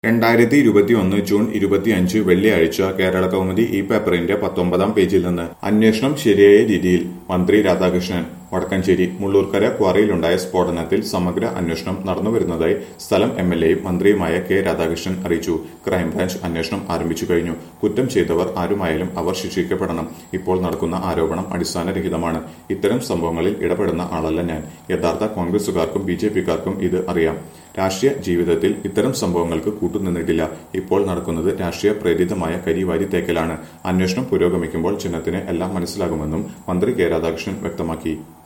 രണ്ടായിരത്തി ഇരുപത്തിയൊന്ന് ജൂൺ ഇരുപത്തിയഞ്ച് വെള്ളിയാഴ്ച കേരള കൗമുദി ഈ പേപ്പറിന്റെ പത്തൊമ്പതാം പേജിൽ നിന്ന് അന്വേഷണം ശരിയായ രീതിയിൽ മന്ത്രി രാധാകൃഷ്ണൻ വടക്കഞ്ചേരി മുള്ളൂർക്കര ക്വാറിയിലുണ്ടായ സ്ഫോടനത്തിൽ സമഗ്ര അന്വേഷണം നടന്നുവരുന്നതായി സ്ഥലം എം എൽ എയും മന്ത്രിയുമായ കെ രാധാകൃഷ്ണൻ അറിയിച്ചു ക്രൈംബ്രാഞ്ച് അന്വേഷണം ആരംഭിച്ചു കഴിഞ്ഞു കുറ്റം ചെയ്തവർ ആരുമായാലും അവർ ശിക്ഷിക്കപ്പെടണം ഇപ്പോൾ നടക്കുന്ന ആരോപണം അടിസ്ഥാനരഹിതമാണ് ഇത്തരം സംഭവങ്ങളിൽ ഇടപെടുന്ന ആളല്ല ഞാൻ യഥാർത്ഥ കോൺഗ്രസുകാർക്കും ബി ജെ പിക്കാർക്കും ഇത് അറിയാം രാഷ്ട്രീയ ജീവിതത്തിൽ ഇത്തരം സംഭവങ്ങൾക്ക് കൂട്ടുനിന്നിട്ടില്ല ഇപ്പോൾ നടക്കുന്നത് രാഷ്ട്രീയ പ്രേരിതമായ കരിവാരി തേക്കലാണ് അന്വേഷണം പുരോഗമിക്കുമ്പോൾ ചിഹ്നത്തിന് എല്ലാം മനസ്സിലാകുമെന്നും മന്ത്രി കെ രാധാകൃഷ്ണൻ വ്യക്തമാക്കി